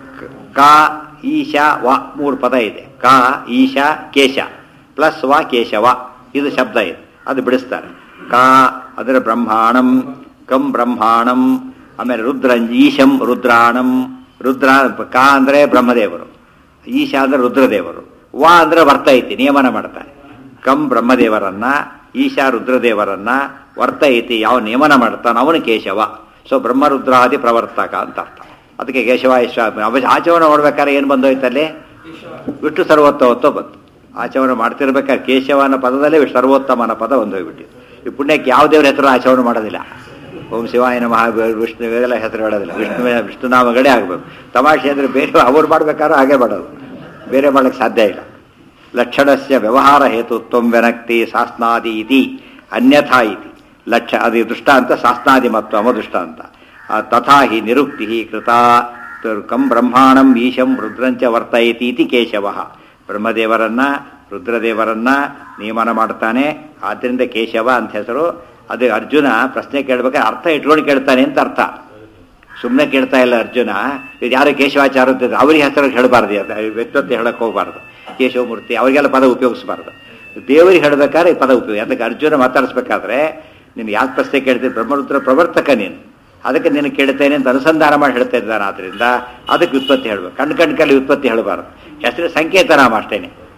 ಕ ಈಶಾ ವ ಮೂರು ಪದ ಇದೆ ಕ ಈಶಾ ಕೇಶ ಪ್ಲಸ್ ವ ಕೇಶವ ಇದು ಶಬ್ದ ಇದೆ ಅದು ಬಿಡಿಸ್ತಾರೆ ಕ ಅದರ ಬ್ರಹ್ಮಾಣಂ ಕಂ ಬ್ರಹ್ಮಾಣಂ ಆಮೇಲೆ ರುದ್ರ ಈಶಂ ರುದ್ರಾಣಂ ರುದ್ರ ಕ ಅಂದ್ರೆ ಬ್ರಹ್ಮದೇವರು ಈಶಾ ಅಂದ್ರೆ ರುದ್ರದೇವರು ವಾ ಅಂದ್ರೆ ವರ್ತ ಐತಿ ನಿಯಮನ ಮಾಡ್ತಾರೆ ಕಂ ಬ್ರಹ್ಮದೇವರನ್ನ ಈಶಾ ರುದ್ರದೇವರನ್ನ ವರ್ತ ಐತಿ ಯಾವ ನಿಯಮನ ಮಾಡ್ತಾನ ಅವನು ಕೇಶವ ಸೊ ಬ್ರಹ್ಮರುದ್ರಾದಿ ಪ್ರವರ್ತಕ ಅಂತ ಅರ್ಥ ಅದಕ್ಕೆ ಕೇಶವ ಈಶ್ವ ಆಚರಣೆ ನೋಡ್ಬೇಕಾದ್ರೆ ಏನು ಬಂದೋಯ್ತಲ್ಲಿ ವಿಷ್ಣು ಸರ್ವೋತ್ತಮತ್ವ ಬಂತು ಆಚರಣೆ ಮಾಡ್ತಿರ್ಬೇಕಾದ್ರೆ ಕೇಶವನ ಪದದಲ್ಲೇ ಸರ್ವೋತ್ತಮನ ಪದ ಒಂದು ಹೋಗ್ಬಿಟ್ಟಿದೆ ಈ ಪುಣ್ಯಕ್ಕೆ ಯಾವ ದೇವ್ರ ಹೆಸರು ಆಚರಣೆ ಮಾಡೋದಿಲ್ಲ ಓಂ ಶಿವಾಯನ ಮಹಾ ವಿಷ್ಣು ಇವೆಲ್ಲ ಹೆಸರು ಹೇಳೋದಿಲ್ಲ ವಿಷ್ಣು ವಿಷ್ಣುನಾಮಗಳೇ ಆಗಬೇಕು ತಮಾಷೆ ಅಂದರೆ ಬೇರೆ ಅವ್ರು ಮಾಡ್ಬೇಕಾದ್ರೂ ಹಾಗೆ ಮಾಡೋದು ಬೇರೆ ಮಾಡಕ್ಕೆ ಸಾಧ್ಯ ಇಲ್ಲ ಲಕ್ಷಣಸ್ಯ ವ್ಯವಹಾರ ಹೇತುತ್ವ ವ್ಯನಕ್ತಿ ಶಾಸ್ನಾದಿ ಇತಿ ಅನ್ಯಥಾ ಇತಿ ಲಕ್ಷ ಅದು ದೃಷ್ಟಾಂತ ಶಾಸ್ನಾದಿ ಮತ್ತು ಅಮ ದೃಷ್ಟಾಂತ ತಥಾ ಹಿ ನಿರುಕ್ತಿ ಕೃತ ಕಂ ಬ್ರಹ್ಮಾಣಂ ಈಶಂ ರುದ್ರಂಚ ವರ್ತಯತಿ ಇತಿ ಕೇಶವ ಬ್ರಹ್ಮದೇವರನ್ನ ರುದ್ರದೇವರನ್ನ ನಿಯಮನ ಮಾಡ್ತಾನೆ ಆದ್ದರಿಂದ ಕೇಶವ ಅಂತ ಹೆಸರು ಅದು ಅರ್ಜುನ ಪ್ರಶ್ನೆ ಕೇಳ್ಬೇಕಾದ್ರೆ ಅರ್ಥ ಇಟ್ಕೊಂಡು ಕೇಳ್ತಾನೆ ಅಂತ ಅರ್ಥ ಸುಮ್ಮನೆ ಕೇಳ್ತಾ ಇಲ್ಲ ಅರ್ಜುನ ಇದು ಯಾರು ಕೇಶವಾಚಾರ ಅಂತ ಅವ್ರಿಗೆ ಹೆಸರು ಹೇಳಬಾರ್ದು ವ್ಯಕ್ತಿತ್ವ ಹೇಳಕ್ ಹೋಗಬಾರ್ದು ಕೇಶವಮೂರ್ತಿ ಅವರಿಗೆಲ್ಲ ಪದ ಉಪಯೋಗಿಸಬಾರ್ದು ದೇವರಿಗೆ ಹೇಳಬೇಕಾದ್ರೆ ಈ ಪದ ಉಪಯೋಗ ಅದಕ್ಕೆ ಅರ್ಜುನ ಮಾತಾಡಿಸ್ಬೇಕಾದ್ರೆ ನೀನು ಯಾಕೆ ಪ್ರಶ್ನೆ ಕೇಳ್ತೀನಿ ಬ್ರಹ್ಮರುದ್ರ ಪ್ರವರ್ತಕ ನೀನು ಅದಕ್ಕೆ ನೀನು ಕೇಳ್ತೇನೆ ಅಂತ ಅನುಸಂಧಾನ ಮಾಡಿ ಹೇಳ್ತಾ ಇದ್ದಾನೆ ಆದ್ರಿಂದ ಅದಕ್ಕೆ ವ್ಯುತ್ಪತ್ತಿ ಹೇಳ್ಬೇಕು ಕಣ್ ಕಣ್ ಕಲ್ಲಿ ವ್ಯುತ್ಪತ್ತಿ ಹೇಳಬಾರ್ದು ಹೆಸರು ಸಂಕೇತ ನಾಮ ಅಷ್ಟೇನೆ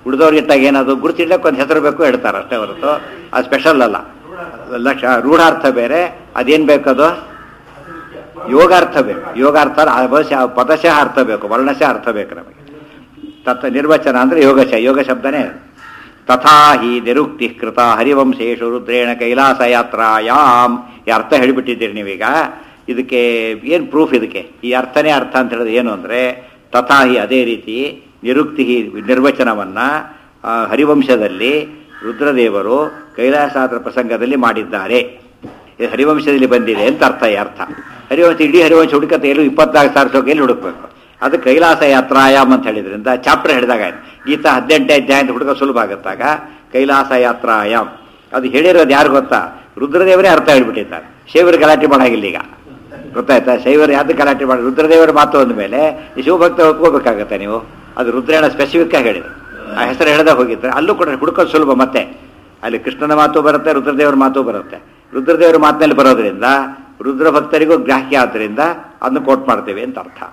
ಉಳಿದವ್ರಿಗಿಟ್ಟಾಗ ಏನದು ಗುರುತಿಡ್ಲಕ್ಕೆ ಒಂದು ಹೆಸರು ಬೇಕು ಹೇಳ್ತಾರೆ ಅಷ್ಟೇ ಹೊರತು ಅದು ಸ್ಪೆಷಲ್ ಅಲ್ಲ ಲಕ್ಷ ರೂಢಾರ್ಥ ಬೇರೆ ಅದೇನು ಬೇಕದು ಯೋಗಾರ್ಥ ಬೇಕು ಯೋಗಾರ್ಥ ಅವಶ್ಯ ಪದಶಃ ಅರ್ಥ ಬೇಕು ವರ್ಣಶಃ ಅರ್ಥ ಬೇಕು ನಮಗೆ ತತ್ ನಿರ್ವಚನ ಅಂದರೆ ಯೋಗಶ ಯೋಗ ಶಬ್ದನೇ ಅದು. ತಥಾ ಹಿ ನಿರುಕ್ತಿ ಕೃತ ಹರಿವಂಶೇಶು ರುದ್ರೇಣ ಕೈಲಾಸ ಯಾತ್ರಾಯಾಮ್ ಈ ಅರ್ಥ ಹೇಳಿಬಿಟ್ಟಿದ್ದೀರಿ ನೀವೀಗ ಇದಕ್ಕೆ ಏನು ಪ್ರೂಫ್ ಇದಕ್ಕೆ ಈ ಅರ್ಥನೇ ಅರ್ಥ ಅಂತ ಹೇಳಿದ್ರೆ ಏನು ಅಂದರೆ ತಥಾ ಹಿ ಅದೇ ರೀತಿ ನಿರುಕ್ತಿ ನಿರ್ವಚನವನ್ನ ಆ, ಹರಿವಂಶದಲ್ಲಿ ರುದ್ರದೇವರು ಕೈಲಾಸಾದ್ರ ಪ್ರಸಂಗದಲ್ಲಿ ಮಾಡಿದ್ದಾರೆ ಇದು ಹರಿವಂಶದಲ್ಲಿ ಬಂದಿದೆ ಅಂತ ಅರ್ಥ ಈ ಅರ್ಥ ಹರಿವಂಶ ಇಡೀ ಹರಿವಂಶ ಹುಡುಕತ್ತೆ ಎಲ್ಲೂ ಇಪ್ಪತ್ನಾಲ್ಕು ಸಾವಿರ ಶ್ಲೋಕೆಯಲ್ಲಿ ಹುಡುಕ್ಬೇಕು ಅದು ಕೈಲಾಸ ಯಾತ್ರಾಯಾಮ್ ಅಂತ ಹೇಳಿದ್ರಿಂದ ಚಾಪ್ಟರ್ ಹೇಳಿದಾಗ ಆಯ್ತು ಗೀತಾ ಹದಿನೆಂಟನೇ ಅಧ್ಯಾಯ ಅಂತ ಹುಡುಕ ಸುಲಭ ಆಗುತ್ತಾಗ ಕೈಲಾಸ ಯಾತ್ರಾಯಾಮ್ ಅದು ಹೇಳಿರೋದು ಯಾರು ಗೊತ್ತಾ ರುದ್ರದೇವರೇ ಅರ್ಥ ಹೇಳ್ಬಿಟ್ಟಿದ್ದಾರೆ ಶೈವರು ಗಲಾಟೆ ಮಾಡಾಗಿಲ್ಲ ಈಗ ಗೊತ್ತಾಯ್ತಾ ಶೈವರು ಯಾವ್ದು ಗಲಾಟೆ ಮಾಡಿ ರುದ್ರದೇವರ ಮಾತು ಅಂದ ಮೇಲೆ ಈ ಶಿವಭಕ್ತ ಒಪ್ಕೋಬೇಕಾಗತ್ತೆ ನೀವು ಅದು ರುದ್ರೇಣ ಸ್ಪೆಸಿಫಿಕ್ ಆಗಿ ಹೇಳಿದ್ರು ಆ ಹೆಸರು ಹೇಳ್ದಾಗ ಹೋಗಿದ್ರೆ ಅಲ್ಲೂ ಕೂಡ ಹುಡುಕೋದು ಸುಲಭ ಮತ್ತೆ ಅಲ್ಲಿ ಕೃಷ್ಣನ ಮಾತು ಬರುತ್ತೆ ರುದ್ರದೇವರ ಮಾತು ಬರುತ್ತೆ ರುದ್ರದೇವರ ಮಾತಿನಲ್ಲಿ ಬರೋದ್ರಿಂದ ರುದ್ರ ಭಕ್ತರಿಗೂ ಗ್ರಾಹ್ಯ ಆದ್ರಿಂದ ಅದನ್ನು ಕೋಟ್ ಮಾಡ್ತೇವೆ ಅಂತ ಅರ್ಥ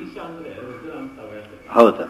ಹೌದು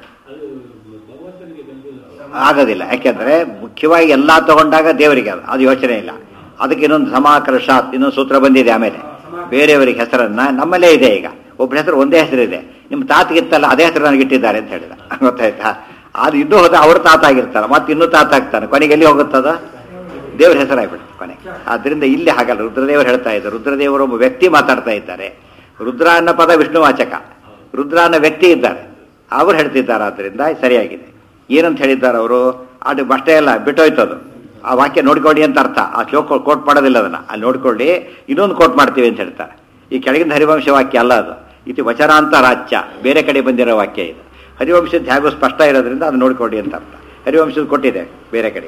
ಆಗೋದಿಲ್ಲ ಯಾಕೆಂದ್ರೆ ಮುಖ್ಯವಾಗಿ ಎಲ್ಲಾ ತಗೊಂಡಾಗ ದೇವರಿಗೆ ಅದು ಅದು ಯೋಚನೆ ಇಲ್ಲ ಅದಕ್ಕೆ ಇನ್ನೊಂದು ಸಮಾಕರ್ಷಾತ್ ಇನ್ನೊಂದು ಸೂತ್ರ ಬಂದಿದೆ ಆಮೇಲೆ ಬೇರೆಯವರಿಗೆ ಹೆಸರನ್ನ ನಮ್ಮಲ್ಲೇ ಇದೆ ಈಗ ಒಬ್ಬರ ಹೆಸರು ಒಂದೇ ಹೆಸರಿದೆ ನಿಮ್ಮ ತಾತಗಿತ್ತಲ್ಲ ಅದೇ ಹೆಸರು ನನಗೆ ಇಟ್ಟಿದ್ದಾರೆ ಅಂತ ಹೇಳಿದ ಗೊತ್ತಾಯ್ತಾ ಅದು ಇನ್ನೂ ಹೋದ ಅವ್ರ ತಾತ ಆಗಿರ್ತಾರ ಮತ್ತೆ ಇನ್ನೂ ತಾತ ಆಗ್ತಾನೆ ಕೊನೆಗೆ ಎಲ್ಲಿ ಹೋಗುತ್ತದ ದೇವ್ರ ಹೆಸರಾಗ್ಬಿಡುತ್ತೆ ಕೊನೆಗೆ ಆದ್ರಿಂದ ಇಲ್ಲಿ ಹಾಗಲ್ಲ ರುದ್ರದೇವರು ಹೇಳ್ತಾ ಇದ್ದಾರೆ ರುದ್ರದೇವರು ಒಬ್ಬ ವ್ಯಕ್ತಿ ಮಾತಾಡ್ತಾ ಇದ್ದಾರೆ ರುದ್ರ ಅನ್ನೋ ಪದ ವಿಷ್ಣುವಾಚಕ ರುದ್ರ ಅನ್ನೋ ವ್ಯಕ್ತಿ ಇದ್ದಾರೆ ಅವ್ರು ಹೇಳ್ತಿದ್ದಾರೆ ಆದ್ರಿಂದ ಸರಿಯಾಗಿದೆ ಏನಂತ ಹೇಳಿದ್ದಾರೆ ಅವರು ಅದು ಅಷ್ಟೇ ಅಲ್ಲ ಬಿಟ್ಟೋಯ್ತದು ಆ ವಾಕ್ಯ ನೋಡ್ಕೊಳ್ಳಿ ಅಂತ ಅರ್ಥ ಆ ಶ್ಲೋಕ ಕೋಟ್ ಮಾಡೋದಿಲ್ಲ ಅದನ್ನ ಅಲ್ಲಿ ನೋಡ್ಕೊಳ್ಳಿ ಇನ್ನೊಂದು ಕೋಟ್ ಮಾಡ್ತೀವಿ ಅಂತ ಹೇಳ್ತಾರೆ ಈ ಕೆಳಗಿನ ಹರಿವಂಶ ವಾಕ್ಯ ಅಲ್ಲ ಅದು ಇದು ವಚನಾಂತ ರಾಜ್ಯ ಬೇರೆ ಕಡೆ ಬಂದಿರೋ ವಾಕ್ಯ ಇದು ಹರಿವಂಶದ ಹೇಗೋ ಸ್ಪಷ್ಟ ಇರೋದ್ರಿಂದ ಅದು ನೋಡ್ಕೊಳ್ಳಿ ಅಂತ ಅರ್ಥ ಹರಿವಂಶದ ಕೊಟ್ಟಿದೆ ಬೇರೆ ಕಡೆ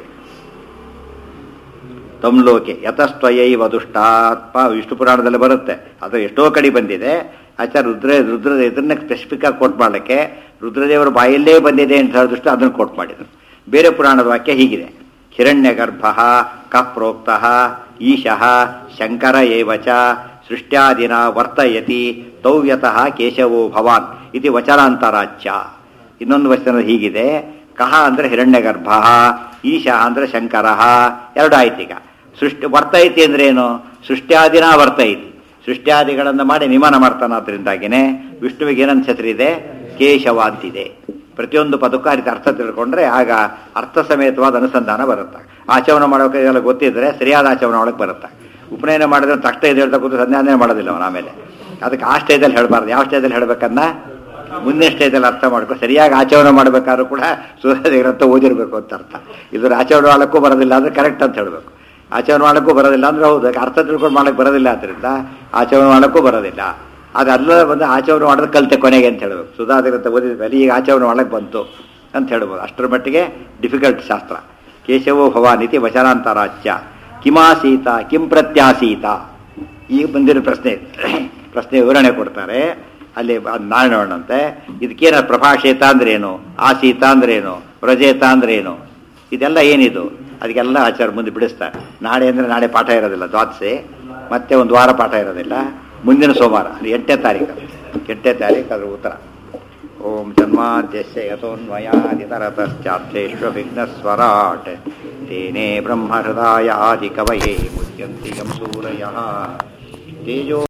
ತಮ್ಲೋಕೆ ಯತಸ್ತ್ವಯೈವ ದುಷ್ಟಾತ್ಮ ವಿಷ್ಣು ಪುರಾಣದಲ್ಲಿ ಬರುತ್ತೆ ಅದು ಎಷ್ಟೋ ಕಡೆ ಬಂದಿದೆ ಆಚಾರ್ಯ ರುದ್ರ ರುದ್ರ ಇದನ್ನ ಸ್ಪೆಸಿಫಿಕ್ ಆಗಿ ಕೋಟ್ ಮಾಡಲಿಕ್ಕೆ ರುದ್ರದೇವರ ಬಾಯಲ್ಲೇ ಬಂದಿದೆ ಅಂತ ಹೇಳಿದಷ್ಟು ಅದನ್ನು ಕೋಟ್ ಮಾಡಿದರು ಬೇರೆ ಪುರಾಣದ ವಾಕ್ಯ ಹೀಗಿದೆ ಹಿರಣ್ಯ ಗರ್ಭ ಕಪ್ರೋಕ್ತ ಈಶಃ ಶಂಕರ ಏವಚ ಸೃಷ್ಟ್ಯಾದಿನ ವರ್ತಯತಿ ತೌವ್ಯತಃ ಕೇಶವೋ ಭವಾನ್ ಇದು ವಚನಾಂತರಾಚ್ಯ ಇನ್ನೊಂದು ವಚನ ಹೀಗಿದೆ ಕಹ ಅಂದ್ರೆ ಹಿರಣ್ಯಗರ್ಭ ಈಶಃ ಅಂದ್ರೆ ಶಂಕರ ಎರಡು ಆಯ್ತೀಗ ಸೃಷ್ಟಿ ವರ್ತೈತಿ ಅಂದ್ರೆ ಏನು ಸೃಷ್ಟ್ಯಾದಿನ ವರ್ತೈತಿ ಸೃಷ್ಟ್ಯಾದಿಗಳನ್ನು ಮಾಡಿ ನಿಮಾನ ಮಾಡ್ತಾನಾದ್ರಿಂದಾಗಿನೇ ವಿಷ್ಣುವಿಗೆ ಏನಂತ ಹೆಸರಿದೆ ಕೇಶವ ಅಂತಿದೆ ಪ್ರತಿಯೊಂದು ಪದಕ್ಕೂ ಆ ರೀತಿ ಅರ್ಥ ತಿಳ್ಕೊಂಡ್ರೆ ಆಗ ಅರ್ಥ ಸಮೇತವಾದ ಅನುಸಂಧಾನ ಬರುತ್ತೆ ಆಚರಣೆ ಮಾಡೋಕೆ ಎಲ್ಲ ಗೊತ್ತಿದ್ರೆ ಸರಿಯಾದ ಆಚರಣೆ ಒಳಗೆ ಬರುತ್ತೆ ಉಪನಯನ ಮಾಡಿದ್ರೆ ತಕ್ಷಣ ಇದು ಹೇಳ್ತಾ ಕೂತು ಸಂಧ್ಯಾನೆ ಮಾಡೋದಿಲ್ಲ ಅವನ ಆಮೇಲೆ ಅದಕ್ಕೆ ಆ ಸ್ಟೇಜಲ್ಲಿ ಹೇಳಬಾರ್ದು ಯಾವ ಸ್ಟೇಜಲ್ಲಿ ಹೇಳ್ಬೇಕನ್ನ ಮುಂದಿನ ಸ್ಟೇಜಲ್ಲಿ ಅರ್ಥ ಮಾಡ್ಕೊ ಸರಿಯಾಗಿ ಆಚರಣೆ ಮಾಡ್ಬೇಕಾದ್ರೂ ಕೂಡ ಸುಧಾರಿತ ಓದಿರ್ಬೇಕು ಅಂತ ಅರ್ಥ ಇದ್ರ ಆಚರಣೆ ಮಾಡಕ್ಕೂ ಬರೋದಿಲ್ಲ ಅಂದ್ರೆ ಕರೆಕ್ಟ್ ಅಂತ ಹೇಳಬೇಕು ಆಚರಣೆ ಮಾಡಕ್ಕೂ ಬರೋದಿಲ್ಲ ಅಂದ್ರೆ ಹೌದು ಅದಕ್ಕೆ ಅರ್ಥ ತಿಳ್ಕೊಂಡು ಮಾಡಕ್ಕೆ ಬರೋದಿಲ್ಲ ಆದ್ದರಿಂದ ಆಚರಣೆ ಮಾಡಕ್ಕೂ ಬರೋದಿಲ್ಲ ಅದು ಅಲ್ಲ ಬಂದು ಆಚರಣೆ ಮಾಡೋದು ಕಲಿತೆ ಕೊನೆಗೆ ಅಂತ ಹೇಳಬೇಕು ಸುಧಾರಿತ ಓದಿದ ಮೇಲೆ ಈಗ ಆಚರಣೆ ಮಾಡಕ್ಕೆ ಬಂತು ಅಂತ ಹೇಳ್ಬೋದು ಅಷ್ಟರ ಮಟ್ಟಿಗೆ ಡಿಫಿಕಲ್ಟ್ ಶಾಸ್ತ್ರ ಕೇಶವೋ ಭವಾನಿತಿ ವಚನಾಂತರಾಚ್ಯ ಕಿಮಾಸೀತ ಕಿಂ ಪ್ರತ್ಯಾಸೀತ ಈಗ ಬಂದಿರೋ ಪ್ರಶ್ನೆ ಪ್ರಶ್ನೆ ವಿವರಣೆ ಕೊಡ್ತಾರೆ ಅಲ್ಲಿ ನಾಳೆ ನೋಡೋಣಂತೆ ಇದಕ್ಕೇನ ಪ್ರಭಾಷೇತ ಅಂದ್ರೇನು ಆಸೀತ ಅಂದ್ರೇನು ವ್ರಜೇತ ಅಂದ್ರೇನು ಇದೆಲ್ಲ ಏನಿದು ಅದಕ್ಕೆಲ್ಲ ಆಚಾರ ಮುಂದೆ ಬಿಡಿಸ್ತಾರೆ ನಾಳೆ ಅಂದರೆ ನಾಳೆ ಪಾಠ ಇರೋದಿಲ್ಲ ದ್ವಾದಸೆ ಮತ್ತೆ ಒಂದು ವಾರ ಪಾಠ ಇರೋದಿಲ್ಲ ಮುಂದಿನ ಸೋಮವಾರ ಅದು ಎಂಟನೇ ತಾರೀಕು ಎಂಟನೇ ತಾರೀಕು ಅದ್ರ ಉತ್ತರ ಓಂ ಜನ್ಮಾದ್ಯಸ್ಯ ಯಥೋನ್ಮಯಾದಿತರತಶ್ಚಾರ್ಥೇಶ್ವ ವಿಘ್ನಸ್ವರಾಟ್ ತೇನೇ ಬ್ರಹ್ಮಹೃದಾಯ ಆದಿ ಕವಯೇ ಮುಚ್ಯಂತಿ ಯಂ ಸೂರಯಃ ತೇಜೋ